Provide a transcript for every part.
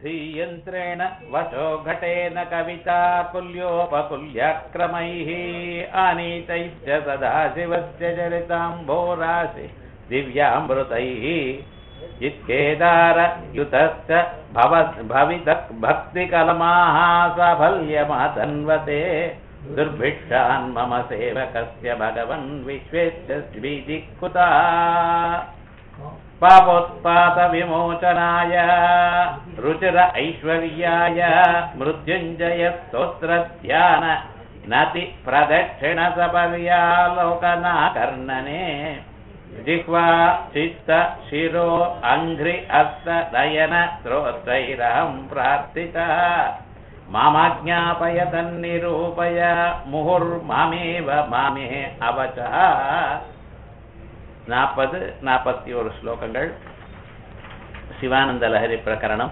बुद्धियन्त्रेण वशो घटेन कविता कुल्योपकुल्यक्रमैः आनीतैश्च सदाशिवस्य चरिताम्भोराशि दिव्यामृतैः इत्केदारयुतश्च भव भवित भक्तिकलमाः साफल्यमातन्वते दुर्भिक्षान् मम सेवकस्य भगवन् विश्वेश्च विदिक्कुता पापोत्पातविमोचनाय रुचिर ऐश्वर्याय मृत्युञ्जय स्तोत्रध्यान नति प्रदक्षिणसपर्यालोकनाकर्णने जिह्वा चित्त शिरो अङ्घ्रि हस्त नयन श्रोत्रैरहं प्रार्थितः मामाज्ञापय तन्निरूपय मुहुर्मामेव मामे अवचः நாற்பது நாற்பத்தி ஒரு ஸ்லோகங்கள் சிவானந்த லஹரி பிரகரணம்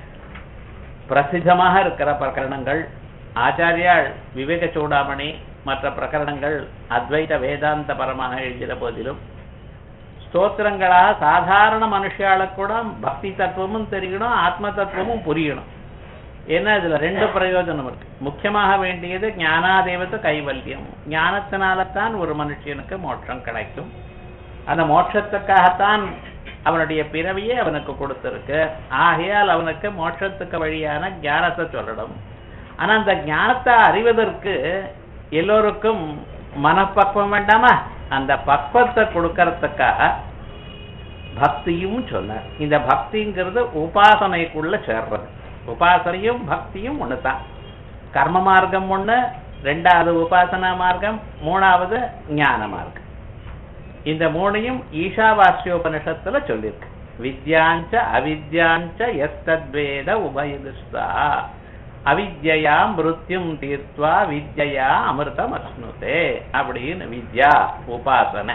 பிரசித்தமாக இருக்கிற பிரகரணங்கள் ஆச்சாரியால் விவேக சூடாமணி மற்ற பிரகரணங்கள் அத்வைத வேதாந்த பரமாக எழுதின போதிலும் ஸ்தோத்திரங்களாக சாதாரண மனுஷாளுக்கு கூட பக்தி தத்துவமும் தெரியணும் ஆத்ம தத்துவமும் புரியணும் ஏன்னா இதுல ரெண்டு பிரயோஜனம் இருக்கு முக்கியமாக வேண்டியது ஞானாதேவத்து கைவல்யம் ஞானத்தினால்தான் ஒரு மனுஷனுக்கு மோட்சம் கிடைக்கும் அந்த மோட்சத்துக்காகத்தான் அவனுடைய பிறவியே அவனுக்கு கொடுத்திருக்கு ஆகையால் அவனுக்கு மோட்சத்துக்கு வழியான ஞானத்தை சொல்லணும் ஆனா அந்த ஞானத்தை அறிவதற்கு எல்லோருக்கும் மனப்பக்குவம் வேண்டாமா அந்த பக்குவத்தை கொடுக்கறதுக்காக பக்தியும் சொன்னார் இந்த பக்திங்கிறது உபாசனைக்குள்ள சேர்றது உபாசனையும் பக்தியும் ஒண்ணுதான் கர்ம மார்க்கம் ஒண்ணு ரெண்டாவது உபாசனா மார்க்கம் மூணாவது ஞான மார்க்கம் இந்த மூணையும் ஈஷாவாஸ்யோபனிஷத்துல சொல்லியிருக்கு வித்யாஞ்ச அவித்யாஞ்ச எஸ்தத்வேத உபயுதுஷ்டா அவித்யா மிருத்யும் தீர்த்வா வித்யா அமிர்தம் அஸ்னுதே அப்படின்னு வித்யா உபாசனை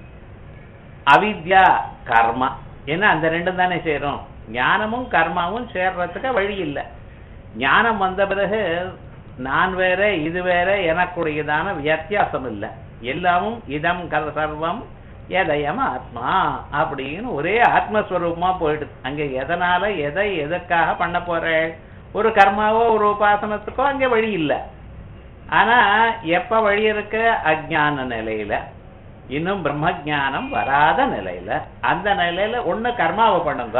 அவித்யா கர்மா ஏன்னா அந்த ரெண்டும் தானே சேரும் ஞானமும் கர்மாவும் சேர்றதுக்கு வழி இல்லை ஞானம் வந்த பிறகு நான் வேற இது வேற எனக்குடையதான வித்தியாசம் இல்லை எல்லாமும் இதம் கர் சர்வம் எதயம் ஆத்மா அப்படின்னு ஒரே ஆத்மஸ்வரூபமா போயிடுது அங்க எதனால எதை எதற்காக பண்ண போற ஒரு கர்மாவோ ஒரு உபாசனத்துக்கோ அங்க வழி இல்லை ஆனா எப்ப வழி இருக்கு அஜான நிலையில இன்னும் பிரம்ம ஜானம் வராத நிலையில அந்த நிலையில ஒண்ணு கர்மாவை பண்ணுங்க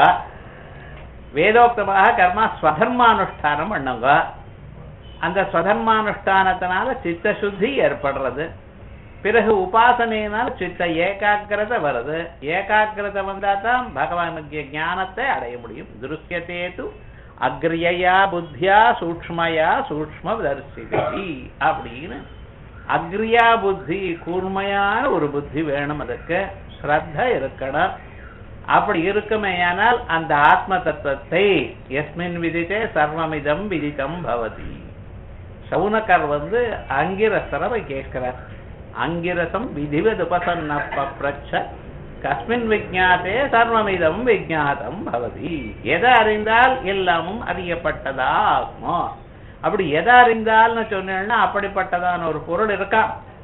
வேதோக்தமாக கர்மா ஸ்வதர்மானுஷ்டானம் பண்ணுங்க அந்த ஸ்வதர்மானுஷ்டானத்தினால சித்த சுத்தி ஏற்படுறது பிறகு உபாசனையினால் சித்த ஏகாகிரதை வருது ஏகாகிரதை வந்தா தான் பகவானுக்கு ஞானத்தை அடைய முடியும் திருஷ்யத்தேது அக்ரியயா புத்தியா சூக்மயா சூக்ம தரிசிகி அப்படின்னு அக்ரியா புத்தி கூர்மையான ஒரு புத்தி வேணும் அதுக்கு ஸ்ரத்த இருக்கணும் அப்படி இருக்குமேயானால் அந்த ஆத்ம தத்துவத்தை எஸ்மின் விதித்தே சர்வமிதம் விதித்தம் பவதி சவுனக்கர் வந்து அங்கிரசரவை கேட்கிறார் அங்கிரசம் விதிவதுபசன்ன பிரச்ச கஸ்மின் விஜாத்தே சர்வமிதம் விஜாதம் பவதி எதை அறிந்தால் எல்லாமும் அறியப்பட்டதா ஆகுமோ அப்படி எதை அறிந்தால்னு சொன்னேன்னா அப்படிப்பட்டதான ஒரு பொருள் இருக்கா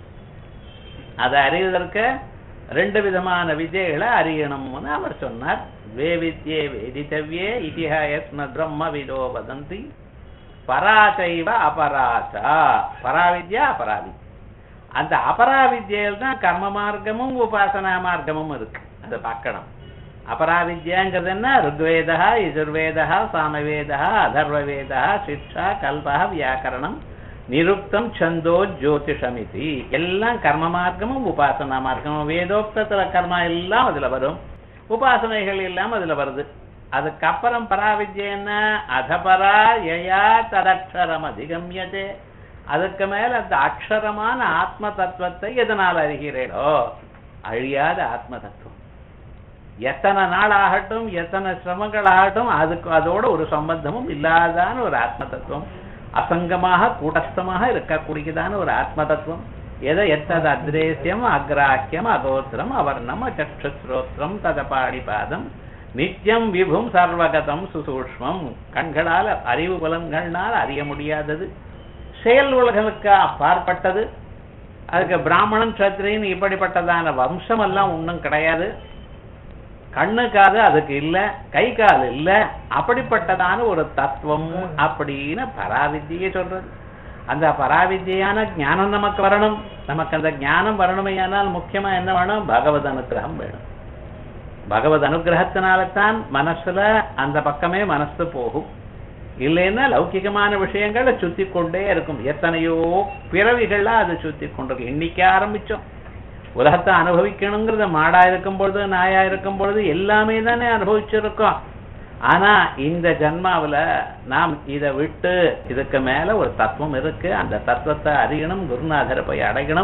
அதை அறிவதற்கு ரெண்டு விதமான வித்யைகளை அறியணும்னு அவர் சொன்னார் வே வித்யே வேதித்தவ்யே இதிஹாயஸ்ம பிரம்ம விதோ வதந்தி பராச்சைவ அபராச்சா பராவித்யா அபராவித்யா அந்த அபராவித்யில் தான் கர்ம மார்க்கமும் உபாசனா மார்க்கமும் இருக்கு அதை பார்க்கணும் அபராவித்யாங்கிறது என்ன ருக்வேதா யஜுர்வேதா சாமவேதா அதர்வவேதா சிக்ஷா கல்பா வியாக்கரணம் நிருக்தம் சந்தோ ஜோதிஷமிதி எல்லாம் கர்ம மார்க்கமும் உபாசனா மார்க்கமும் வேதோக்தத்துல கர்மா எல்லாம் அதுல வரும் உபாசனைகள் எல்லாம் அதுல வருது அதுக்கப்புறம் பராவித்யா என்ன அதபரா யயா ததக்ஷரம் அதிகமியதே அதுக்கு மேல அந்த அக்ஷரமான ஆத்ம தத்துவத்தை எதனால் அறிகிறீரோ அழியாத ஆத்ம தத்துவம் எத்தனை நாள் ஆகட்டும் எத்தனை சிரமங்கள் ஆகட்டும் அதுக்கு அதோட ஒரு சம்பந்தமும் இல்லாதான ஒரு ஆத்ம தத்துவம் அசங்கமாக கூட்டஸ்தமாக இருக்கக்கூடியதான ஒரு ஆத்ம தத்துவம் எதை எத்தது அத்ரேசியம் அக்ராக்கியம் அகோத்திரம் அவர்ணம் அச்சுஸ்ரோத்திரம் ததபாடிபாதம் நித்தியம் விபும் சர்வகதம் சுசூஷ்மம் கண்களால் அறிவு புலன்கள்னால் அறிய முடியாதது செயல் உலகளுக்கு அப்பாற்பட்டது அதுக்கு பிராமணன் சத்திரியன் இப்படிப்பட்டதான வம்சம் எல்லாம் ஒன்றும் கிடையாது கண்ணு காது அதுக்கு இல்ல கை கால் இல்ல அப்படிப்பட்டதான ஒரு தத்துவம் அப்படின்னு பராவித்தியை சொல்றது அந்த பராவித்தியான ஞானம் நமக்கு வரணும் நமக்கு அந்த ஞானம் வரணுமையானால் முக்கியமா என்ன வேணும் பகவத் அனுகிரகம் வேணும் பகவத் அனுகிரகத்தினால தான் மனசுல அந்த பக்கமே மனசு போகும் இல்லைன்னா லௌகிகமான விஷயங்களை சுத்தி கொண்டே இருக்கும் எத்தனையோ பிறவிகள்ல அது சுத்தி கொண்டிருக்கும் இன்னைக்கு ஆரம்பிச்சோம் உலகத்தை அனுபவிக்கணுங்கிறத மாடா இருக்கும் பொழுது நாயா இருக்கும் பொழுது எல்லாமே தானே அனுபவிச்சிருக்கோம் ஆனா இந்த ஜன்மாவுல நாம் இதை விட்டு இதுக்கு மேல ஒரு தத்துவம் இருக்கு அந்த தத்துவத்தை அறியணும் குருநாதரை போய் அடையணும்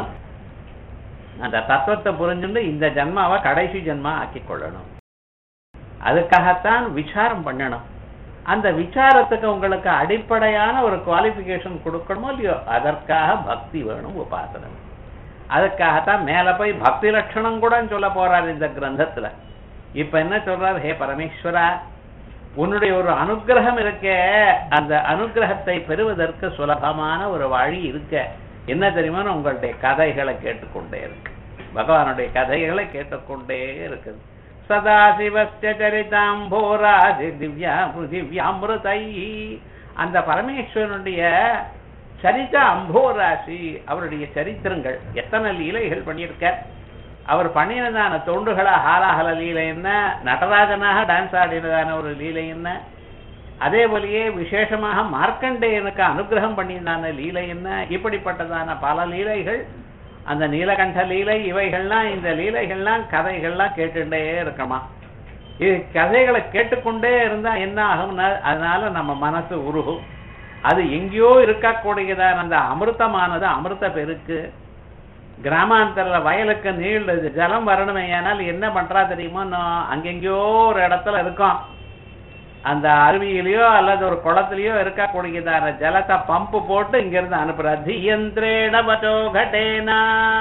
அந்த தத்துவத்தை புரிஞ்சுட்டு இந்த ஜன்மாவை கடைசி ஜன்மா ஆக்கி கொள்ளணும் அதுக்காகத்தான் விசாரம் பண்ணணும் அந்த விசாரத்துக்கு உங்களுக்கு அடிப்படையான ஒரு குவாலிபிகேஷன் கொடுக்கணுமோ இல்லையோ அதற்காக பக்தி வேணும் உபாசனம் அதுக்காகத்தான் மேல போய் பக்தி லட்சணம் கூட சொல்ல போறார் இந்த கிரந்தத்துல இப்ப என்ன சொல்றார் ஹே பரமேஸ்வரா உன்னுடைய ஒரு அனுகிரகம் இருக்க அந்த அனுகிரகத்தை பெறுவதற்கு சுலபமான ஒரு வழி இருக்க என்ன தெரியுமா உங்களுடைய கதைகளை கேட்டுக்கொண்டே இருக்கு பகவானுடைய கதைகளை கேட்டுக்கொண்டே இருக்குது சதாசிவஸ்ய சரிதாம்போராசி திவ்யா திவ்யாமிருதை அந்த பரமேஸ்வரனுடைய சரித அம்போராசி அவருடைய சரித்திரங்கள் எத்தனை லீலைகள் பண்ணியிருக்கார் அவர் பண்ணினதான தொண்டுகளா ஹாலாஹல லீலை என்ன நடராஜனாக டான்ஸ் ஆடினதான ஒரு லீலை என்ன அதே போலயே விசேஷமாக மார்க்கண்டேயனுக்கு அனுகிரகம் பண்ணியதான லீலை என்ன இப்படிப்பட்டதான பல லீலைகள் அந்த நீலகண்ட லீலை இவைகள்லாம் இந்த லீலைகள்லாம் கதைகள்லாம் கேட்டுட்டே இருக்கமா இது கதைகளை கேட்டுக்கொண்டே இருந்தா என்ன ஆகும்னா அதனால நம்ம மனசு உருகும் அது எங்கேயோ இருக்கக்கூடியதான அந்த அமிர்தமானது அமிர்த பெருக்கு கிராமாந்தர வயலுக்கு நீள் ஜலம் வரணுமே ஏனால் என்ன பண்றா தெரியுமோ நான் அங்கெங்கேயோ ஒரு இடத்துல இருக்கோம் அந்த அருவியிலயோ அல்லது ஒரு குளத்திலயோ இருக்கக்கூடியதான ஜலத்தை பம்பு போட்டு இங்க இருந்து அனுப்புற தீயந்திரேட வச்சோ கடேனா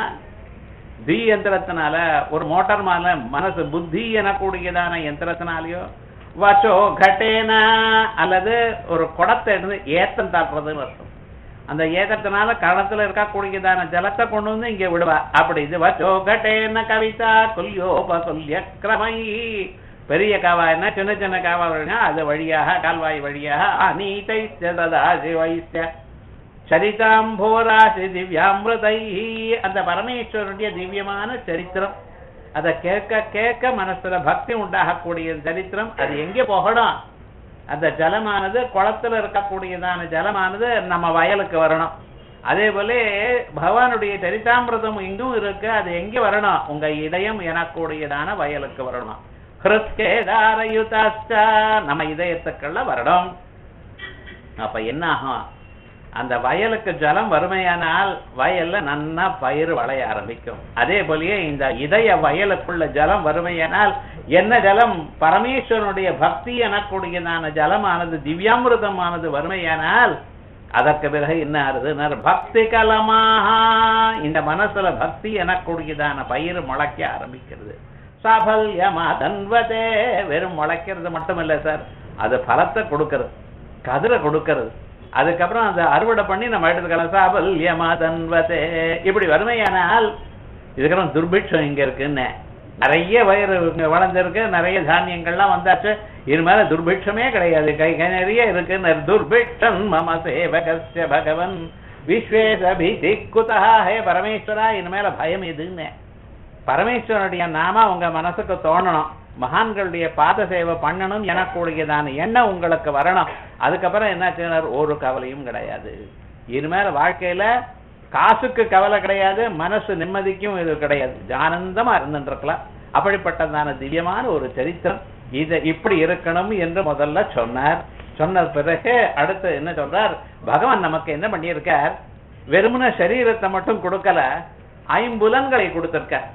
தீ யந்திரத்தினால ஒரு மோட்டார் மேல மனசு புத்தி எனக்கூடியதான யந்திரத்தினாலயோ வச்சோ கடேனா அல்லது ஒரு குடத்தை எடுத்து ஏத்தம் தாக்குறதுன்னு அர்த்தம் அந்த ஏகத்தினால கரணத்துல இருக்கக்கூடியதான ஜலத்தை கொண்டு வந்து இங்க விடுவா அப்படி இது வச்சோ கட்டேன கவிதா கொல்யோப கொல்ய கிரமை பெரிய காவா என்ன சின்ன சின்ன காவா வழியா அது வழியாக கால்வாய் வழியாக அநீதை சிவைஸ்ய சரிதாம்போராசி திவ்யாமிருதை அந்த பரமேஸ்வரனுடைய திவ்யமான சரித்திரம் அதை கேட்க கேட்க மனசுல பக்தி உண்டாகக்கூடிய சரித்திரம் அது எங்கே போகணும் அந்த ஜலமானது குளத்துல இருக்கக்கூடியதான ஜலமானது நம்ம வயலுக்கு வரணும் அதே போல பகவானுடைய சரிதாமிரதம் இங்கும் இருக்கு அது எங்க வரணும் உங்க இதயம் எனக்கூடியதான வயலுக்கு வரணும் ஹிருத்கேதாரயுதாஸ்ட நம்ம இதயத்துக்குள்ள வரணும் அப்ப என்ன ஆகும் அந்த வயலுக்கு ஜலம் வறுமையானால் வயல்ல நன்னா பயிர் வளைய ஆரம்பிக்கும் அதே போலயே இந்த இதய வயலுக்குள்ள ஜலம் வறுமையானால் என்ன ஜலம் பரமேஸ்வரனுடைய பக்தி எனக்கூடியதான ஜலமானது திவ்யாமிருதமானது வறுமையானால் அதற்கு பிறகு என்ன ஆறுது பக்தி கலமாக இந்த மனசுல பக்தி எனக்கூடியதான பயிர் முளைக்க ஆரம்பிக்கிறது சாபல்யமா தன்வதே வெறும் முளைக்கிறது மட்டும் இல்ல சார் அது பலத்தை கொடுக்கிறது கதிரை கொடுக்கிறது அதுக்கப்புறம் அந்த அறுவடை பண்ணி நம்ம எடுத்துக்கலாம் சாபல்யமா தன்வதே இப்படி வறுமையானால் இதுக்கப்புறம் துர்பிட்சம் இங்க இருக்குன்னு நிறைய வயிறு இங்க வளர்ந்திருக்கு நிறைய தானியங்கள்லாம் வந்தாச்சு இனிமேல துர்பிட்சமே கிடையாது கை கை நிறைய இருக்கு துர்பிட்சம் மம சேவகஸ்ய பகவன் விஸ்வேசபிதி குதா ஹே பரமேஸ்வரா இனிமேல பயம் எதுன்னு பரமேஸ்வரனுடைய நாம உங்க மனசுக்கு தோணணும் மகான்களுடைய பாத சேவை பண்ணணும் எனக்கூடியதான எண்ணம் உங்களுக்கு வரணும் அதுக்கப்புறம் என்ன செய்யணும் ஒரு கவலையும் கிடையாது இனிமேல வாழ்க்கையில காசுக்கு கவலை கிடையாது மனசு நிம்மதிக்கும் இது கிடையாது ஆனந்தமா இருந்துருக்கலாம் அப்படிப்பட்டதான திவ்யமான ஒரு சரித்திரம் இது இப்படி இருக்கணும் என்று முதல்ல சொன்னார் சொன்ன பிறகு அடுத்து என்ன சொல்றார் பகவான் நமக்கு என்ன பண்ணியிருக்கார் வெறுமன சரீரத்தை மட்டும் கொடுக்கல ஐம்புலன்களை கொடுத்திருக்கார்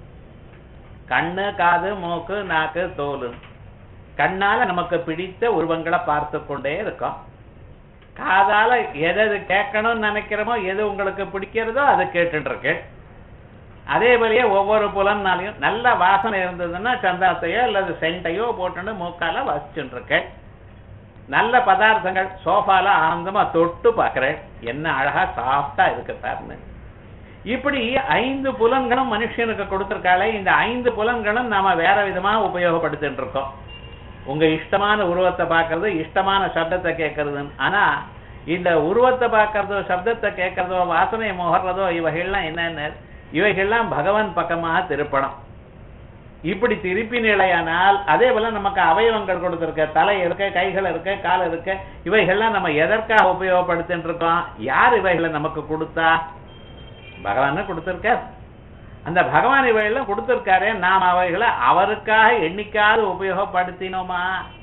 கண்ணு காது மூக்கு நாக்கு தோல் கண்ணால நமக்கு பிடித்த உருவங்களை பார்த்து கொண்டே இருக்கோம் காதால எது எது கேட்கணும்னு நினைக்கிறோமோ எது உங்களுக்கு பிடிக்கிறதோ அதை கேட்டுட்டு இருக்கு அதே போலயே ஒவ்வொரு புலன்னாலையும் நல்ல வாசனை இருந்ததுன்னா சந்தாத்தையோ அல்லது சென்டையோ போட்டுன்னு மூக்கால வசிச்சுட்டு இருக்கேன் நல்ல பதார்த்தங்கள் சோஃபால ஆனந்தமா தொட்டு பார்க்கிறேன் என்ன அழகா சாஃப்டா இருக்கு சார்னு இப்படி ஐந்து புலன்களும் மனுஷனுக்கு கொடுத்திருக்காளே இந்த ஐந்து புலன்களும் நாம வேற விதமா உபயோகப்படுத்திட்டு இருக்கோம் உங்க இஷ்டமான உருவத்தை பார்க்கறது இஷ்டமான சப்தத்தை கேட்கறது ஆனா இந்த உருவத்தை பார்க்கறதோ சப்தத்தை கேட்கறதோ வாசனை முகர்றதோ இவைகள்லாம் என்னென்ன இவைகள்லாம் பகவான் பக்கமாக திருப்பണം இப்படி திருப்பி நிலையானால் அதே போல நமக்கு அவயவங்கள் கொடுத்திருக்க தலை இருக்க கைகள் இருக்க கால் இருக்க இவைகள்லாம் நம்ம எதற்காக உபயோகப்படுத்திட்டு இருக்கோம் யார் இவைகளை நமக்கு கொடுத்தா பகவான் கொடுத்திருக்க அந்த பகவான் இவையெல்லாம் கொடுத்திருக்காரே நாம் அவைகளை அவருக்காக எண்ணிக்காது உபயோகப்படுத்தினோமா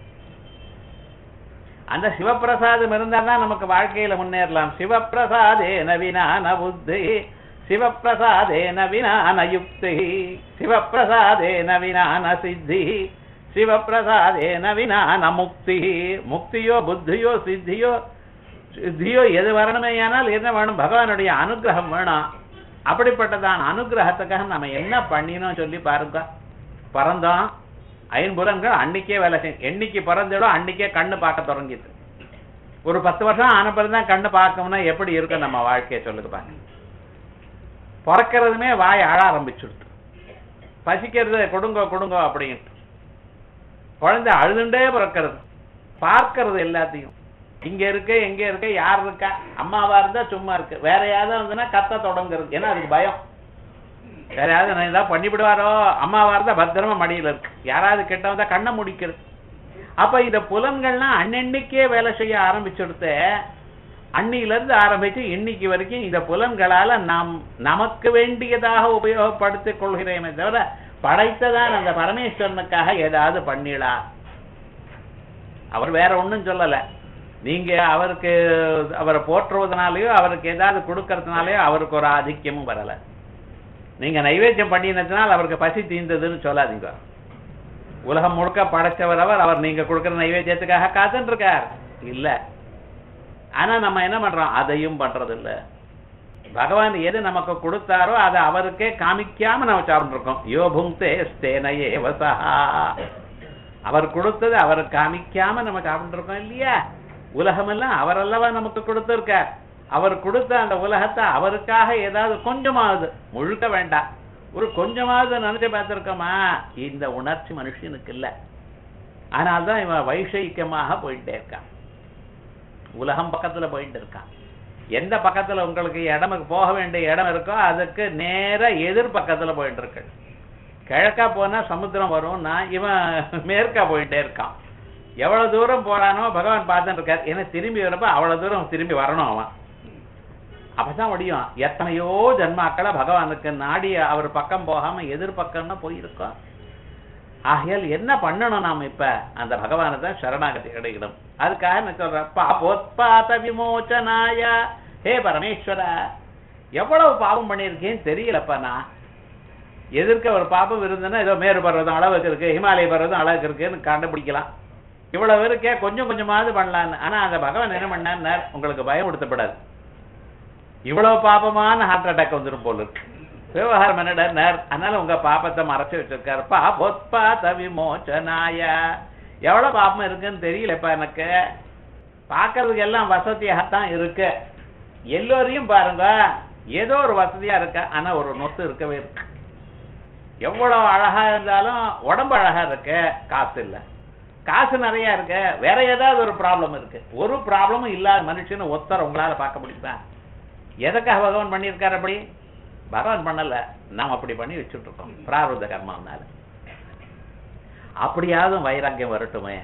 அந்த சிவப்பிரசாதம் இருந்தால் நமக்கு வாழ்க்கையில முன்னேறலாம் சிவப்பிரசாதே நவீனான புத்தி சிவப்பிரசாதே நவீனான யுக்தி சிவப்பிரசாதே நவீனான சித்தி சிவப்பிரசாதே நவீனான முக்தி முக்தியோ புத்தியோ சித்தியோ சித்தியோ எது வரணுமேயானால் என்ன வேணும் பகவானுடைய அனுகிரகம் வேணும் அப்படிப்பட்டதான அனுகிரகத்துக்காக நம்ம என்ன பண்ணினோம் சொல்லி பாருங்க பிறந்தோம் ஐம்புலன்கள் அன்னைக்கே வேலை செய்யும் என்னைக்கு பிறந்ததோ அன்னைக்கே கண்ணு பார்க்க தொடங்கிது ஒரு பத்து வருஷம் ஆன பிறகு தான் கண்ணு பார்க்கணும்னா எப்படி இருக்கும் நம்ம வாழ்க்கையை சொல்லுங்க பாருங்க பிறக்கிறதுமே வாய் அழ ஆரம்பிச்சுடுது பசிக்கிறது கொடுங்க கொடுங்க அப்படின்ட்டு குழந்தை அழுதுண்டே பிறக்கிறது பார்க்கறது எல்லாத்தையும் இங்க இருக்கு எங்க இருக்கு யார் இருக்கா அம்மாவா இருந்தா சும்மா இருக்கு வேற யாராவது இருந்ததுன்னா கத்த தொடங்குறது ஏன்னா அதுக்கு பயம் வேற யாராவது நான் ஏதாவது பண்ணிவிடுவாரோ அம்மாவா இருந்தா பத்திரமா மடியில இருக்கு யாராவது கிட்ட வந்தா கண்ணை முடிக்கிறது அப்ப இந்த புலன்கள்லாம் அன்னன்னைக்கே வேலை செய்ய ஆரம்பிச்சுடுத்து அன்னியில இருந்து ஆரம்பிச்சு இன்னைக்கு வரைக்கும் இந்த புலன்களால நாம் நமக்கு வேண்டியதாக உபயோகப்படுத்திக் கொள்கிறேமே தவிர படைத்ததான் அந்த பரமேஸ்வரனுக்காக ஏதாவது பண்ணிடா அவர் வேற ஒண்ணும் சொல்லல நீங்க அவருக்கு அவரை போற்றுவதனாலயோ அவருக்கு ஏதாவது கொடுக்கறதுனாலயோ அவருக்கு ஒரு ஆதிக்கமும் வரல நீங்க நைவேத்தியம் பண்ணினதுனால் அவருக்கு பசி தீர்ந்ததுன்னு சொல்லாதீங்க உலகம் முழுக்க படைச்சவர் அவர் அவர் நீங்க கொடுக்கிற நைவேத்தியத்துக்காக காத்துட்டு இருக்கார் இல்ல ஆனா நம்ம என்ன பண்றோம் அதையும் பண்றது இல்ல பகவான் எது நமக்கு கொடுத்தாரோ அதை அவருக்கே காமிக்காம நம்ம சாப்பிட்டு இருக்கோம் யோ புங்தே ஸ்தேனையே வசஹா அவர் கொடுத்தது அவர் காமிக்காம நம்ம சாப்பிட்டு இருக்கோம் இல்லையா உலகமெல்லாம் அவரல்லவா நமக்கு கொடுத்திருக்கார் அவர் கொடுத்த அந்த உலகத்தை அவருக்காக ஏதாவது கொஞ்சமாவது முழுக்க வேண்டாம் ஒரு கொஞ்சமாவது நினைச்சு பார்த்திருக்கோமா இந்த உணர்ச்சி மனுஷனுக்கு இல்ல ஆனால்தான் இவன் வைஷயிக்கமாக போயிட்டே இருக்கான் உலகம் பக்கத்துல போயிட்டு இருக்கான் எந்த பக்கத்துல உங்களுக்கு இடம் போக வேண்டிய இடம் இருக்கோ அதுக்கு நேர எதிர் பக்கத்துல போயிட்டு இருக்கு கிழக்கா போனா சமுத்திரம் வரும்னா இவன் மேற்கா போயிட்டே இருக்கான் எவ்வளவு தூரம் போறானோ பகவான் பார்த்துட்டு இருக்கார் ஏன்னா திரும்பி வரப்ப அவ்வளவு தூரம் திரும்பி வரணும் அவன் அப்பதான் முடியும் எத்தனையோ ஜன்மாக்களை பகவானுக்கு நாடி அவர் பக்கம் போகாம எதிர் பக்கம்னா போயிருக்கோம் ஆகையால் என்ன பண்ணணும் நாம இப்ப அந்த பகவானை தான் சரணாகதி அடைக்கணும் அதுக்காக நான் சொல்றேன் பாபோத்பாத விமோச்சனாய ஹே பரமேஸ்வரா எவ்வளவு பாவம் பண்ணியிருக்கேன்னு தெரியலப்பா நான் எதிர்க்க ஒரு பாபம் இருந்ததுன்னா ஏதோ மேரு பர்வதம் அளவுக்கு இருக்கு ஹிமாலய பர்வதம் அளவுக்கு இருக்குன்னு கண்டுபிடிக்கலாம் இவ்வளவு இருக்கே கொஞ்சம் கொஞ்சமாவது பண்ணலான்னு ஆனா அந்த பகவான் என்ன பண்ணார் உங்களுக்கு பயம் கொடுத்தப்படாது இவ்வளவு பாபமான ஹார்ட் அட்டாக் வந்துடும் போல இருக்கு விவகாரம் என்னடார் அதனால உங்க பாப்பத்தை மறைச்சு வச்சிருக்காரு பாபோத்பாத விமோச்சனாய எவ்வளவு பாப்பம் இருக்குன்னு தெரியலப்பா எனக்கு பார்க்கறதுக்கு எல்லாம் வசதியாகத்தான் இருக்கு எல்லோரையும் பாருங்க ஏதோ ஒரு வசதியா இருக்க ஆனா ஒரு நொத்து இருக்கவே இருக்கு எவ்வளவு அழகா இருந்தாலும் உடம்பு அழகா இருக்கு காசு இல்ல காசு நிறைய இருக்கு வேற ஏதாவது ஒரு ப்ராப்ளம் இருக்கு ஒரு ப்ராப்ளமும் இல்லாத மனுஷன்னு ஒத்தர் உங்களால பார்க்க முடியுமா எதுக்காக பகவான் பண்ணியிருக்காரு அப்படி பகவான் பண்ணல நாம் அப்படி பண்ணி வச்சுட்டு இருக்கோம் பிராரப்த கர்மாவனால அப்படியாவது வைராக்கியம் வரட்டுமே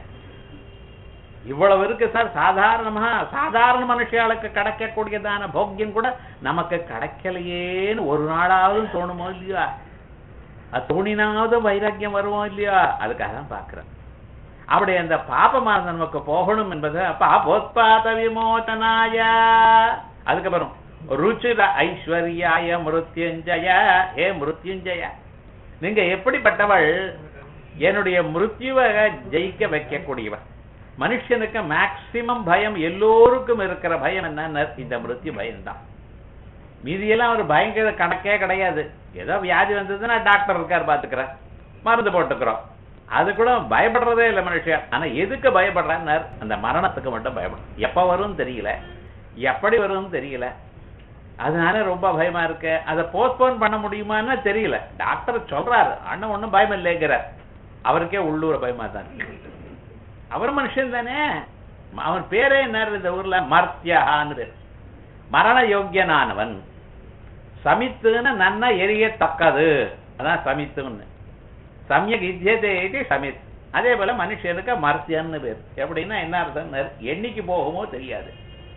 இவ்வளவு இருக்கு சார் சாதாரணமா சாதாரண மனுஷாளுக்கு கிடைக்கக்கூடியதான போக்கியம் கூட நமக்கு கிடைக்கலையேன்னு ஒரு நாளாவது தோணுமோ இல்லையா அது தோணினாவது வைராக்கியம் வருவோம் இல்லையா அதுக்காக தான் பாக்குறேன் அப்படி அந்த பாபமானது நமக்கு போகணும் என்பது பாபோத்பாத விமோச்சனாய அதுக்கப்புறம் ருச்சிர ஐஸ்வர்யாய மிருத்யுஞ்சய ஏ மிருத்யுஞ்சய நீங்க எப்படிப்பட்டவள் என்னுடைய மிருத்யுவை ஜெயிக்க வைக்கக்கூடியவன் மனுஷனுக்கு மேக்சிமம் பயம் எல்லோருக்கும் இருக்கிற பயம் என்ன இந்த மிருத்யு பயம்தான் மீதியெல்லாம் ஒரு பயங்கர கணக்கே கிடையாது ஏதோ வியாதி வந்ததுன்னா டாக்டர் இருக்கார் பாத்துக்கிறேன் மருந்து போட்டுக்கிறோம் அது கூட பயப்படுறதே இல்லை மனுஷன் ஆனா எதுக்கு பயப்படுறான்னார் அந்த மரணத்துக்கு மட்டும் பயப்படும் எப்ப வரும்னு தெரியல எப்படி வரும்னு தெரியல அதனால ரொம்ப பயமா இருக்கு அதை போஸ்ட்போன் பண்ண முடியுமான்னு தெரியல டாக்டர் சொல்றாரு அண்ணன் ஒண்ணும் பயம் இல்லைங்கிறார் அவருக்கே உள்ளூர பயமா தான் இருக்கு. அவர் மனுஷன் தானே அவன் பேரே என்ன இந்த ஊர்ல மர்த்தியான்னு பேர் மரண யோக்கியனானவன் சமித்துன்னு நன்னா எரியத்தக்கது அதான் சமித்துன்னு சமயக் இத்தியதே இது சமித் அதே போல மனுஷனுக்கு மர்த்தியன்னு பேர் எப்படின்னா என்ன அர்த்தம் என்னைக்கு போகுமோ தெரியாது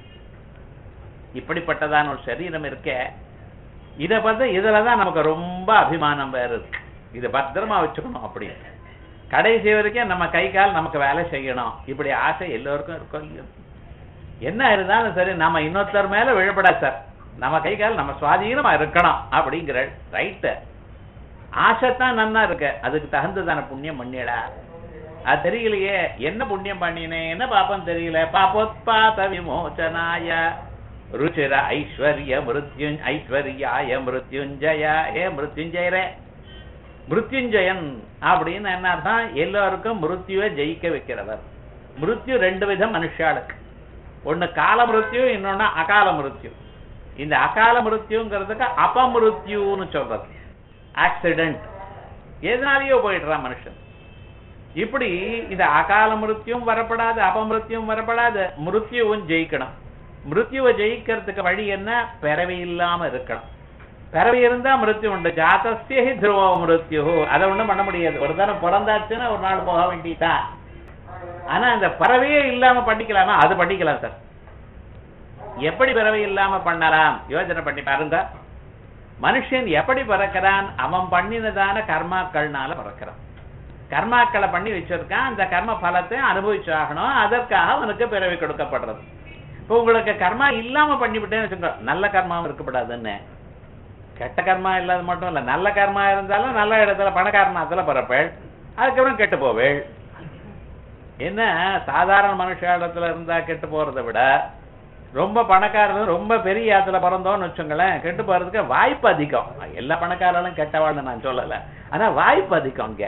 இப்படிப்பட்டதான ஒரு சரீரம் இருக்கே இதை பார்த்து இதுல தான் நமக்கு ரொம்ப அபிமானம் வேற இருக்கு இதை பத்திரமா வச்சுக்கணும் அப்படி கடைசி வரைக்கும் நம்ம கை கால் நமக்கு வேலை செய்யணும் இப்படி ஆசை எல்லோருக்கும் இருக்கும் இல்லையோ என்ன இருந்தாலும் சரி நம்ம இன்னொருத்தர் மேல விழப்படாது சார் நம்ம கை கால் நம்ம சுவாதீனமா இருக்கணும் அப்படிங்கிற ரைட்டு ஆசைத்தான் நன்னா இருக்கு அதுக்கு தகுந்ததான புண்ணியம் பண்ணிடா அது தெரியலையே என்ன புண்ணியம் பண்ணினேன் என்ன பாப்பம் தெரியல பாப்போத்பாத விமோச்சனாய ருச்சிர ஐஸ்வர்ய மிருத்யு ஐஸ்வர்யாய மிருத்யுஞ்சய ஏ மிருத்யுஞ்சயரே மிருத்யுஞ்சயன் அப்படின்னு என்ன அர்த்தம் எல்லாருக்கும் மிருத்யுவை ஜெயிக்க வைக்கிறவர் மிருத்யு ரெண்டு விதம் மனுஷாளுக்கு ஒண்ணு கால மிருத்யு இன்னொன்னு அகால மிருத்யு இந்த அகால மிருத்யுங்கிறதுக்கு அபமிருத்யுன்னு சொல்றது ஆக்சிடென்ட் எதனாலேயோ போயிடுறான் மனுஷன் இப்படி இந்த அகால மிருத்யும் வரப்படாது அபமிருத்யும் வரப்படாது மிருத்யுவும் ஜெயிக்கணும் மிருத்யுவை ஜெயிக்கிறதுக்கு வழி என்ன பிறவி இல்லாம இருக்கணும் பிறவி இருந்தா மிருத்யு உண்டு ஜாதஸ்ய ஹி துருவ மிருத்யு அதை ஒண்ணும் பண்ண முடியாது ஒரு தரம் பிறந்தாச்சுன்னா ஒரு நாள் போக வேண்டியதான் ஆனா இந்த பறவையே இல்லாம பண்ணிக்கலாமா அது பண்ணிக்கலாம் சார் எப்படி பிறவி இல்லாம பண்ணலாம் யோசனை பண்ணி பாருங்க மனுஷன் எப்படி பிறக்கிறான் அவன் பண்ணினதான கர்மாக்கள்னால பிறக்கிறான் கர்மாக்களை பண்ணி வச்சிருக்கான் அந்த கர்ம பலத்தை அனுபவிச்சாகணும் அதற்காக அவனுக்கு பிறவி கொடுக்கப்படுறது இப்போ உங்களுக்கு கர்மா இல்லாம பண்ணிவிட்டேன்னு வச்சுக்கோ நல்ல கர்மாவும் இருக்கப்படாதுன்னு கெட்ட கர்மா இல்லாத மட்டும் இல்ல நல்ல கர்மா இருந்தாலும் நல்ல இடத்துல பணக்காரனாத்துல பிறப்பேள் அதுக்கப்புறம் கெட்டு போவேள் என்ன சாதாரண மனுஷ இடத்துல இருந்தா கெட்டு போறதை விட ரொம்ப பணக்காரரும் ரொம்ப பெரிய இடத்துல பிறந்தோம்னு வச்சுங்களேன் கெட்டு போறதுக்கு வாய்ப்பு அதிகம் எல்லா பணக்காரர்களும் கெட்டவாள்னு நான் சொல்லல ஆனா வாய்ப்பு அதிகம் இங்க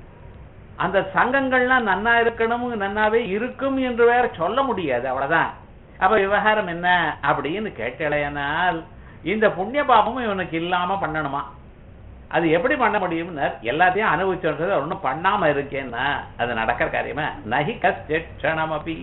அந்த சங்கங்கள்லாம் நன்னா இருக்கணும் நன்னாவே இருக்கும் என்று வேற சொல்ல முடியாது அவ்வளவுதான் அப்ப விவகாரம் என்ன அப்படின்னு கேட்டலையானால் இந்த புண்ணிய பாபமும் இவனுக்கு இல்லாம பண்ணணுமா அது எப்படி பண்ண முடியும்னு எல்லாத்தையும் அனுபவிச்சது ஒன்றும் பண்ணாம இருக்கேன்னா அது நடக்கிற காரியமா நகி கஷ்டமபி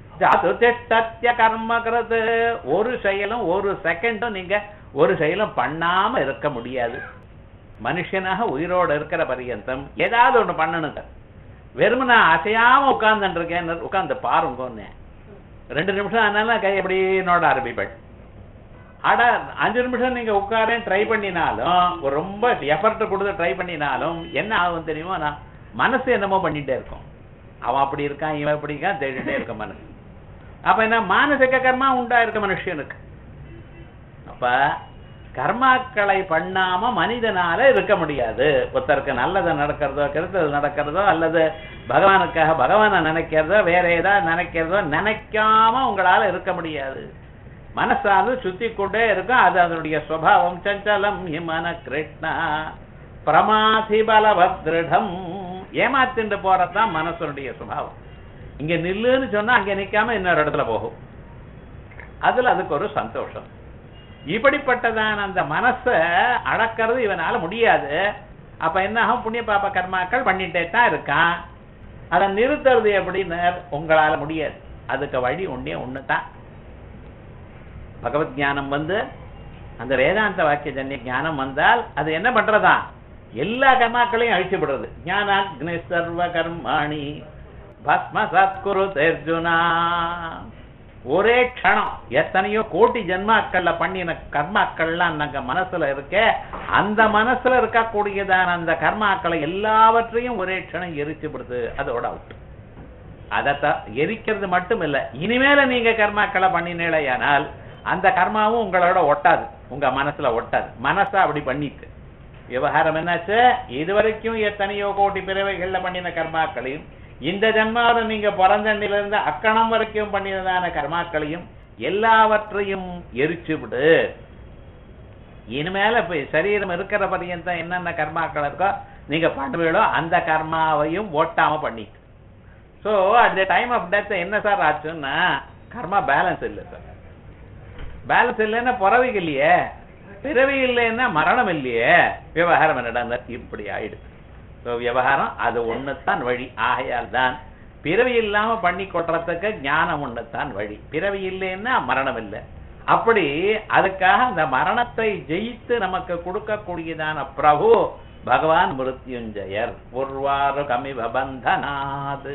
சத்ய கர்மகிறது ஒரு செயலும் ஒரு செகண்டும் நீங்க ஒரு செயலும் பண்ணாம இருக்க முடியாது மனுஷனாக உயிரோட இருக்கிற பரியந்தம் ஏதாவது ஒண்ணு பண்ணணுங்க வெறும் நான் அசையாம உட்கார்ந்துட்டு இருக்கேன் உட்கார்ந்து பாருங்கன்னு ரெண்டு நிமிஷம் ஆனாலும் கை எப்படி நோட ஆரம்பிப்பேன் ஆனா அஞ்சு நிமிஷம் நீங்க உட்காரேன் ட்ரை பண்ணினாலும் ஒரு ரொம்ப எஃபர்ட் கொடுத்து ட்ரை பண்ணினாலும் என்ன ஆகும் தெரியுமா நான் மனசு என்னமோ பண்ணிட்டே இருக்கும் அவன் அப்படி இருக்கான் இவன் இப்படி இருக்கான் தேடிட்டே இருக்க மனசு அப்ப என்ன மானசிக கர்மா உண்டா இருக்க மனுஷனுக்கு அப்ப கர்மாக்களை பண்ணாம மனிதனால இருக்க முடியாது ஒருத்தருக்கு நல்லது நடக்கிறதோ கெடுத்தது நடக்கிறதோ அல்லது பகவானுக்காக பகவானை நினைக்கிறதோ வேற ஏதாவது நினைக்கிறதோ நினைக்காம உங்களால இருக்க முடியாது மனசானது சுத்தி கொண்டே இருக்கும் அது அதனுடைய சுவாவம் சஞ்சலம் ஹிமன கிருஷ்ணா பிரமாதி பலவத்ருடம் ஏமாத்திண்டு போறதுதான் மனசனுடைய சுபாவம் இங்க நில்லுன்னு சொன்னா அங்க நிக்காம இன்னொரு இடத்துல போகும் அதுல அதுக்கு ஒரு சந்தோஷம் இப்படிப்பட்டதான அந்த மனசை அடக்கிறது இவனால முடியாது அப்ப என்ன ஆகும் புண்ணிய பாப கர்மாக்கள் பண்ணிட்டே தான் இருக்கான் அதை நிறுத்துறது எப்படின்னு உங்களால முடியாது அதுக்கு வழி ஒண்ணே ஒண்ணுதான் பகவத் ஞானம் வந்து அந்த வேதாந்த வாக்கிய ஜன்ய ஞானம் வந்தால் அது என்ன பண்றதா எல்லா கர்மாக்களையும் அழிச்சு விடுறது ஞானாக்னி சர்வ கர்மாணி பஸ்ம சத்குரு அர்ஜுனா ஒரே க்ஷணம் எத்தனையோ கோட்டி ஜென்மாக்கள்ல பண்ணின கர்மாக்கள்லாம் நாங்க மனசுல இருக்க அந்த மனசுல இருக்கக்கூடியதான அந்த கர்மாக்களை எல்லாவற்றையும் ஒரே க்ஷணம் எரிச்சு விடுது அதோட அவுட் அதத்தான் எரிக்கிறது மட்டும் இல்ல இனிமேல நீங்க கர்மாக்களை பண்ணினேலையானால் அந்த கர்மாவும் உங்களோட ஒட்டாது உங்க மனசுல ஒட்டாது மனசா அப்படி பண்ணிட்டு விவகாரம் என்னாச்சு இதுவரைக்கும் எத்தனையோ கோடி பிறவைகள்ல பண்ணின கர்மாக்களையும் இந்த ஜன்மாவில நீங்க பிறந்தண்ணில இருந்து அக்கணம் வரைக்கும் பண்ணினதான கர்மாக்களையும் எல்லாவற்றையும் எரிச்சு விடு இனிமேல இப்ப சரீரம் இருக்கிற பரியந்தம் என்னென்ன கர்மாக்கள் இருக்கோ நீங்க பண்ணுவீங்களோ அந்த கர்மாவையும் ஓட்டாம பண்ணி so at the time of death என்ன சார் ஆச்சுன்னா கர்மா பேலன்ஸ் இல்லை சார் பேலன்ஸ் இல்லைன்னா பிறவி இல்லையே பிறவி இல்லைன்னா மரணம் இல்லையே விவகாரம் என்னடா இப்படி ஆயிடுது So, விவகாரம் அது ஒண்ணுத்தான் வழி ஆகையால் தான் பிறவி இல்லாம பண்ணி கொட்டுறதுக்கு ஞானம் ஒண்ணுத்தான் வழி பிறவி இல்லைன்னா மரணம் இல்லை அப்படி அதுக்காக அந்த மரணத்தை ஜெயித்து நமக்கு கொடுக்கக்கூடியதான பிரபு பகவான் மிருத்யுஞ்சயர் உர்வாரு கமிவ பந்தனாது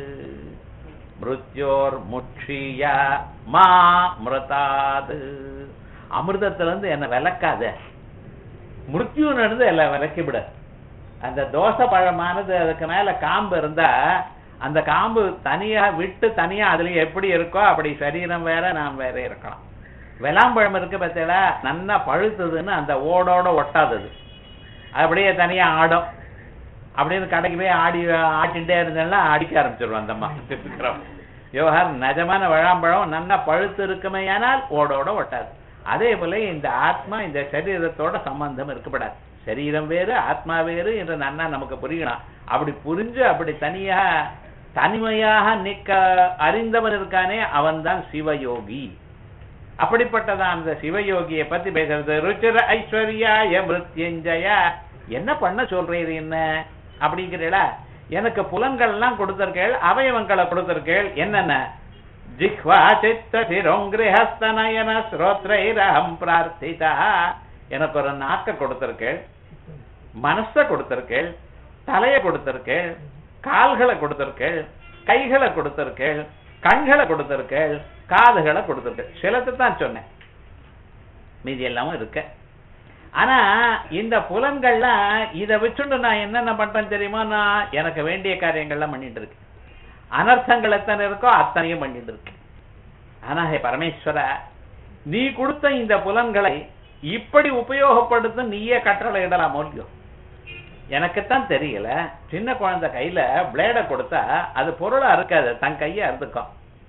மிருத்யோர் முட்சிய மா மிருதாது அமிர்தத்துல இருந்து என்ன விளக்காத மிருத்யுன்னு இருந்து எல்லாம் விளக்கி விட அந்த தோசை பழமானது அதுக்கு மேல காம்பு இருந்தா அந்த காம்பு தனியா விட்டு தனியா அதுல எப்படி இருக்கோ அப்படி சரீரம் வேற நாம் வேற இருக்கலாம் வெளாம்பழம் இருக்கு பார்த்தீங்களா நல்லா பழுத்ததுன்னு அந்த ஓடோட ஒட்டாதது அப்படியே தனியா ஆடும் அப்படின்னு கடைக்கு போய் ஆடி ஆட்டின்டே இருந்தேன்னா அடிக்க ஆரம்பிச்சிருவோம் அந்த அம்மா இருக்கிறோம் விவகாரம் நிஜமான விழாம்பழம் நல்லா பழுத்து இருக்குமே ஆனால் ஓடோட ஒட்டாது அதே போல இந்த ஆத்மா இந்த சரீரத்தோட சம்பந்தம் இருக்கப்படாது சரீரம் வேறு ஆத்மா வேறு என்று நன்னா நமக்கு புரியணும் அப்படி புரிஞ்சு அப்படி தனியா தனிமையாக நிக்க அறிந்தவன் இருக்கானே அவன்தான் சிவயோகி அப்படிப்பட்டதான் அந்த சிவயோகியை பத்தி பேசுறது ருச்சிர ஐஸ்வர்யாய மிருத்யஞ்சய என்ன பண்ண சொல்றீரு என்ன அப்படிங்கிறீங்களா எனக்கு புலன்கள்லாம் கொடுத்திருக்கேள் அவயவங்களை கொடுத்திருக்கேள் என்னென்ன ஜிஹ்வா சித்த சிரோங்கிரஹஸ்தனயன ஸ்ரோத்ரைரஹம் பிரார்த்திதா எனக்கு ஒரு நாக்க கொடுத்திருக்கேள் மனச கொடுத்திருக்கேள் தலையை கொடுத்திருக்கேள் கால்களை கொடுத்திருக்கேள் கைகளை கொடுத்திருக்கேள் கண்களை கொடுத்திருக்கேள் காதுகளை கொடுத்திருக்கேள் சிலத்தை தான் சொன்னேன் மீதி எல்லாமும் இருக்க ஆனா இந்த புலன்கள்லாம் இதை வச்சுண்டு நான் என்னென்ன பண்றேன் தெரியுமா நான் எனக்கு வேண்டிய காரியங்கள்லாம் பண்ணிட்டு இருக்கேன் அனர்த்தங்கள் எத்தனை இருக்கோ அத்தனையும் பண்ணிட்டு இருக்கேன் ஆனா ஹே பரமேஸ்வர நீ கொடுத்த இந்த புலன்களை இப்படி உபயோகப்படுத்த நீயே கட்டளை இடலாம் இல்லையோ எனக்குத்தான் தெரியல சின்ன குழந்தை கையில பிளேட கொடுத்தா அது பொருளா இருக்காது தன் கையை அறுத்துக்கும்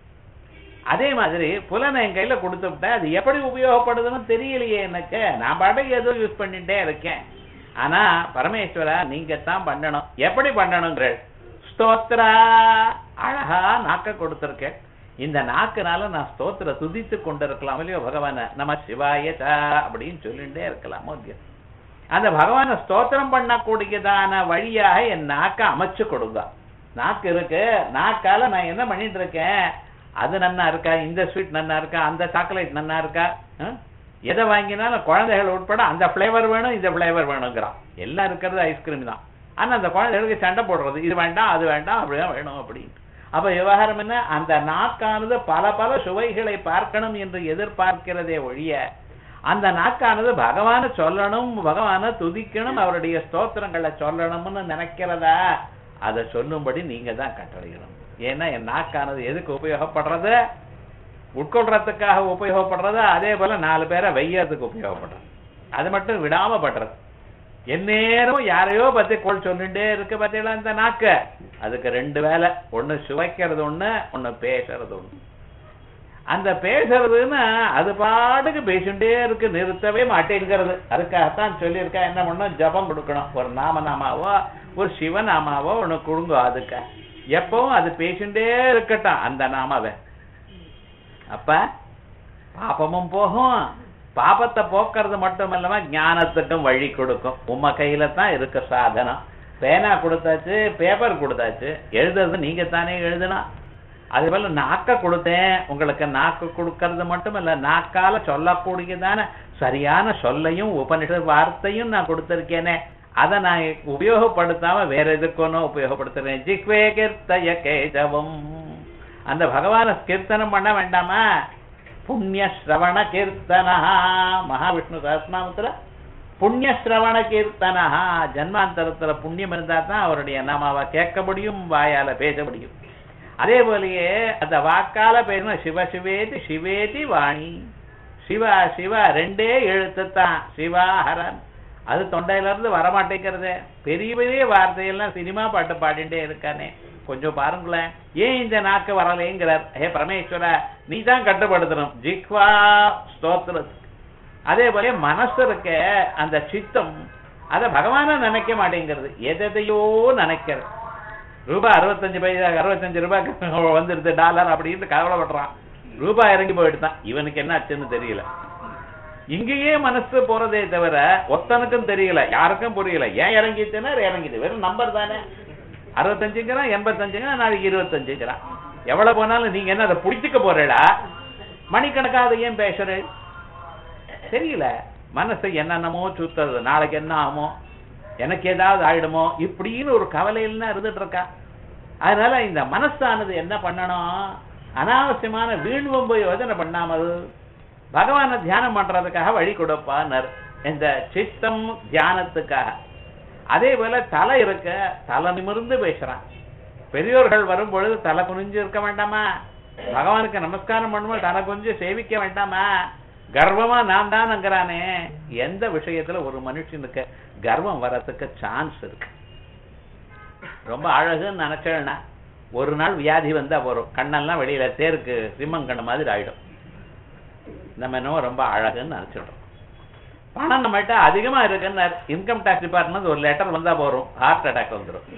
அதே மாதிரி புலனை என் கையில கொடுத்து விட்டேன் அது எப்படி உபயோகப்படுதுன்னு தெரியலையே எனக்கு நான் பாட்டுக்கு ஏதோ யூஸ் பண்ணிட்டே இருக்கேன் ஆனா பரமேஸ்வரா நீங்க தான் பண்ணணும் எப்படி பண்ணணுங்கிற ஸ்தோத்ரா அழகா நாக்க கொடுத்திருக்கேன் இந்த நாக்குனால நான் ஸ்தோத்திர துதித்து கொண்டிருக்கலாம் இல்லையோ பகவான நம்ம சிவாய அப்படின்னு சொல்லிட்டே இருக்கலாமோ இல்லையோ அந்த பகவான ஸ்தோத்திரம் பண்ணக்கூடியதான வழியாக என் நாக்க அமைச்சு கொடுங்க நாக்கு இருக்கு நாக்கால நான் என்ன பண்ணிட்டு இருக்கேன் அது நன்னா இருக்கா இந்த ஸ்வீட் நன்னா இருக்கா அந்த சாக்லேட் நன்னா இருக்கா ஆ? எதை வாங்கினாலும் குழந்தைகள் உட்பட அந்த ஃப்ளேவர் வேணும் இந்த ஃப்ளேவர் வேணுங்கிறான் எல்லாம் இருக்கிறது ஐஸ்கிரீம் தான் ஆனா அந்த குழந்தைகளுக்கு சண்டை போடுறது இது வேண்டாம் அது வேண்டாம் அப்படிதான் வேணும் அப்படின்னு அப்ப விவகாரம் என்ன அந்த நாக்கானது பல பல சுவைகளை பார்க்கணும் என்று எதிர்பார்க்கிறதே ஒழிய அந்த நாக்கானது பகவான சொல்லணும் பகவான துதிக்கணும் அவருடைய ஸ்தோத்திரங்களை சொல்லணும்னு நினைக்கிறதா அதை சொல்லும்படி நீங்க தான் கட்டளையிடணும் ஏன்னா என் நாக்கானது எதுக்கு உபயோகப்படுறது உட்கொள்றதுக்காக உபயோகப்படுறது அதே போல நாலு பேரை வெய்யறதுக்கு உபயோகப்படுறது அது மட்டும் விடாம பண்றது எந்நேரம் யாரையோ பத்தி கோல் சொல்லிட்டே இருக்கு பார்த்தீங்களா இந்த நாக்க அதுக்கு ரெண்டு வேலை ஒண்ணு சுவைக்கிறது ஒண்ணு ஒண்ணு பேசுறது ஒண்ணு அந்த பேசுறதுன்னா அது பாட்டுக்கு பேசிட்டே இருக்கு நிறுத்தவே மாட்டேங்கிறது அதுக்காகத்தான் சொல்லியிருக்கா என்ன பண்ணும் ஜபம் கொடுக்கணும் ஒரு நாம நாமாவோ ஒரு சிவநாமாவோ ஒண்ணு கொடுங்க அதுக்கு எப்பவும் அது பேசிட்டே இருக்கட்டும் அந்த நாமாவை அப்ப பாபமும் போகும் பாபத்தை போக்குறது மட்டும் இல்லாம ஞானத்துக்கும் வழி கொடுக்கும் உம்ம கையில தான் இருக்கு சாதனம் பேனா கொடுத்தாச்சு பேப்பர் கொடுத்தாச்சு எழுதுறது நீங்க தானே எழுதணும் அதே போல நாக்க கொடுத்தேன் உங்களுக்கு நாக்கு கொடுக்கறது மட்டும் இல்ல நாக்கால சொல்லக்கூடியதான சரியான சொல்லையும் உபனிஷத் வார்த்தையும் நான் கொடுத்திருக்கேனே அதை நான் உபயோகப்படுத்தாம வேற எதுக்கோனோ உபயோகப்படுத்துறேன் ஜிக்வே கீர்த்தய கேசவம் அந்த பகவான கீர்த்தனம் பண்ண வேண்டாமா புண்ணிய ஸ்ரவண கீர்த்தனா மகாவிஷ்ணு சஹஸ்நாமத்துல புண்ணிய ஸ்ரவண கீர்த்தனா ஜன்மாந்தரத்துல புண்ணியம் இருந்தா தான் அவருடைய நாமாவை கேட்க முடியும் வாயால பேச முடியும் அதே போலயே அந்த வாக்கால பேசணும் சிவ சிவேதி சிவேதி வாணி சிவா சிவா ரெண்டே எழுத்து தான் சிவாஹரன் அது தொண்டையில இருந்து வரமாட்டேங்கிறதே பெரிய பெரிய வார்த்தையெல்லாம் சினிமா பாட்டு பாடிட்டே இருக்கானே கொஞ்சம் பாருங்களேன் ஏன் இந்த நாக்கு வரலைங்கிறார் ஹே பரமேஸ்வர நீ தான் கட்டுப்படுத்தணும் ஜிக்வா ஸ்தோத்திரத்துக்கு அதே போல மனசு இருக்க அந்த சித்தம் அத பகவான நினைக்க மாட்டேங்கிறது எதையோ நினைக்கிறது ரூபாய் அறுபத்தஞ்சு பைசா அறுபத்தஞ்சு ரூபாய்க்கு வந்துருது டாலர் அப்படின்னு கவலைப்படுறான் ரூபாய் இறங்கி போயிட்டு தான் இவனுக்கு என்ன ஆச்சுன்னு தெரியல இங்கேயே மனசு போறதே தவிர ஒத்தனுக்கும் தெரியல யாருக்கும் புரியல ஏன் இறங்கிட்டுன்னா இறங்கிட்டு வெறும் நம்பர் தானே அறுபத்தஞ்சுங்கிறான் எண்பத்தஞ்சுங்கிறான் நாளைக்கு இருபத்தஞ்சுங்கிறான் எவ்வளவு போனாலும் நீங்க என்ன அதை புடிச்சுக்க போறடா மணிக்கணக்காக அதை ஏன் பேசுறேன் தெரியல மனசு என்னென்னமோ சுத்துறது நாளைக்கு என்ன ஆகுமோ எனக்கு ஏதாவது ஆயிடுமோ இப்படின்னு ஒரு கவலையில இருந்துட்டு இருக்கா அதனால இந்த மனசானது என்ன பண்ணணும் அனாவசியமான வீண்வம்பு யோஜனை பண்ணாமல் பகவானை தியானம் பண்றதுக்காக வழி கொடுப்பானர் இந்த சித்தம் தியானத்துக்காக அதே போல தலை இருக்க தலை நிமிர்ந்து பேசுறான் பெரியோர்கள் வரும் பொழுது தலை குனிஞ்சு இருக்க வேண்டாமா பகவானுக்கு நமஸ்காரம் பண்ணும்போது தலை குனிஞ்சு சேவிக்க வேண்டாமா கர்வமா நான் தான்ங்கிறானே எந்த விஷயத்துல ஒரு மனுஷனுக்கு கர்வம் வர்றதுக்கு சான்ஸ் இருக்கு ரொம்ப அழகுன்னு நினைச்சேன்னா ஒரு நாள் வியாதி வந்தா போறோம் கண்ணெல்லாம் வெளியில தேருக்கு சிம்மங்கண்ண மாதிரி ஆயிடும் நம்ம என்னவோ ரொம்ப அழகுன்னு நினைச்சிடுறோம் பணம் நம்மகிட்ட அதிகமா இருக்குன்னு இன்கம் டேக்ஸ் டிபார்ட்மெண்ட் ஒரு லெட்டர் வந்தா போறோம் ஹார்ட் அட்டாக் வந்துடும்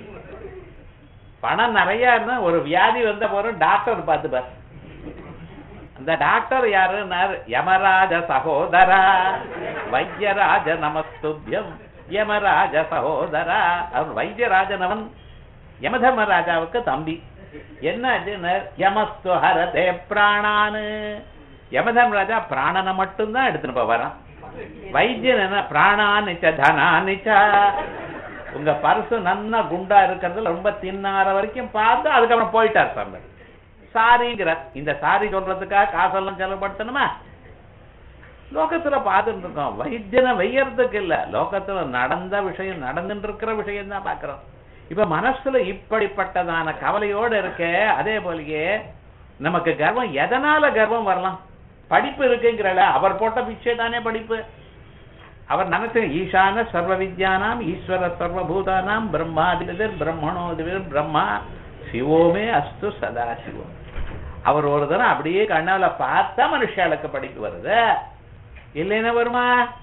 பணம் நிறைய இருந்தா ஒரு வியாதி வந்தா போறோம் டாக்டர் பார்த்துப்பார் அந்த டாக்டர் யாருன்னார் யமராஜ சகோதரா வைத்தியராஜ நமஸ்துபியம் யமராஜ சகோதரா அவர் வைத்தியராஜன் அவன் யமதர்மராஜாவுக்கு தம்பி என்ன ஆச்சுன்னு யமஸ்து ஹரதே பிராணானு யமதர்மராஜா பிராணனை மட்டும்தான் எடுத்துன்னு போவாராம் வைத்தியன் என்ன பிராணானிச்ச தனானிச்ச உங்க பர்சு நன்னா குண்டா இருக்கிறதுல ரொம்ப தின்னார வரைக்கும் பார்த்து அதுக்கப்புறம் போயிட்டார் சாமி சாரிங்கிற இந்த சாரி சொல்றதுக்காக காசெல்லாம் செலவுபடுத்தணுமா லோகத்துல பார்த்துட்டு இருக்கோம் வைத்தியனை வெய்யறதுக்கு இல்ல லோகத்துல நடந்த விஷயம் நடந்துட்டு இருக்கிற விஷயம் தான் பாக்குறோம் இப்ப மனசுல இப்படிப்பட்டதான கவலையோட இருக்க அதே போலயே நமக்கு கர்வம் எதனால கர்வம் வரலாம் படிப்பு இருக்குங்கிறல அவர் போட்ட பிச்சை தானே படிப்பு அவர் நினைச்சு ஈசான சர்வ வித்யானாம் ஈஸ்வர சர்வபூதானாம் பிரம்மாதிபதிர் பிரம்மணோதிபதிர் பிரம்மா சிவோமே அஸ்து சதா சிவம் அவர் ஒரு தரம் அப்படியே கண்ணால பார்த்தா மனுஷாளுக்கு படிப்பு வருது இல்லைன்னா வருமா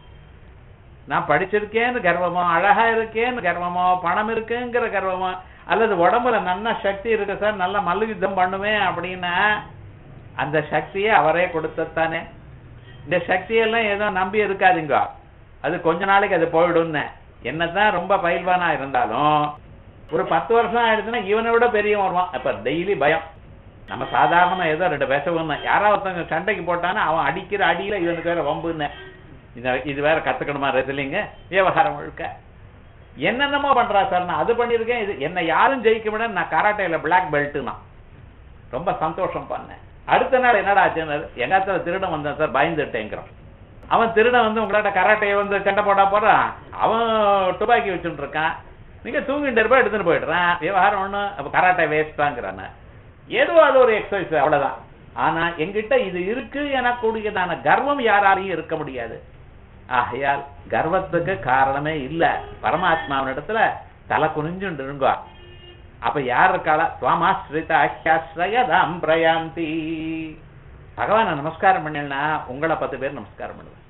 நான் படிச்சிருக்கேன்னு கர்வமோ அழகா இருக்கேன்னு கர்வமோ பணம் இருக்குங்கிற கர்வமோ அல்லது உடம்புல நல்ல சக்தி இருக்கு சார் நல்ல மல்லு யுத்தம் பண்ணுவேன் அப்படின்னா அந்த சக்தியை அவரே கொடுத்தத்தானே இந்த சக்தியெல்லாம் ஏதோ நம்பி இருக்காதுங்க அது கொஞ்ச நாளைக்கு அது போயிடும்னு என்னதான் ரொம்ப பயில்வானா இருந்தாலும் ஒரு பத்து வருஷம் ஆயிடுச்சுன்னா இவனை விட பெரியவன் வருவான் அப்ப டெய்லி பயம் நம்ம சாதாரணமா ஏதோ ரெண்டு பேசவும் யாராவது ஒருத்தங்க சண்டைக்கு போட்டானா அவன் அடிக்கிற அடியில இவனுக்கு வேற வம்புன்னு இந்த இது வேற கத்துக்கணுமா ரெசிலிங்க விவகாரம் முழுக்க என்னென்னமோ பண்றா சார் நான் அது பண்ணிருக்கேன் இது என்ன யாரும் ஜெயிக்க விட நான் கராட்டையில பிளாக் பெல்ட் நான் ரொம்ப சந்தோஷம் பண்ணேன் அடுத்த நாள் என்னடா ஆச்சுன்னு எங்காத்துல திருடன் வந்தான் சார் பயந்துட்டேங்கிறான் அவன் திருடன் வந்து உங்களாட்ட கராட்டையை வந்து சண்டை போட்டா போறான் அவன் துப்பாக்கி வச்சுட்டு இருக்கான் நீங்க தூங்கிட்டு இருப்பா எடுத்துட்டு போயிடுறான் விவகாரம் ஒண்ணு அப்ப கராட்டை வேஸ்டாங்கிறான ஏதோ அது ஒரு எக்ஸசைஸ் அவ்வளவுதான் ஆனா எங்கிட்ட இது இருக்கு எனக்கூடியதான கர்வம் யாராலையும் இருக்க முடியாது ஆகையால் கர்வத்துக்கு காரணமே இல்ல பரமாத்மாவினிடத்துல தலை குனிஞ்சுண்டு இருங்கோ அப்ப யார் இருக்காளா சுவாமாஸ்ரித அஹ்யாஸ்ரயதாம் பிரயாந்தி பகவான நமஸ்காரம் பண்ணா உங்களை பத்து பேர் நமஸ்காரம் பண்ணுவேன்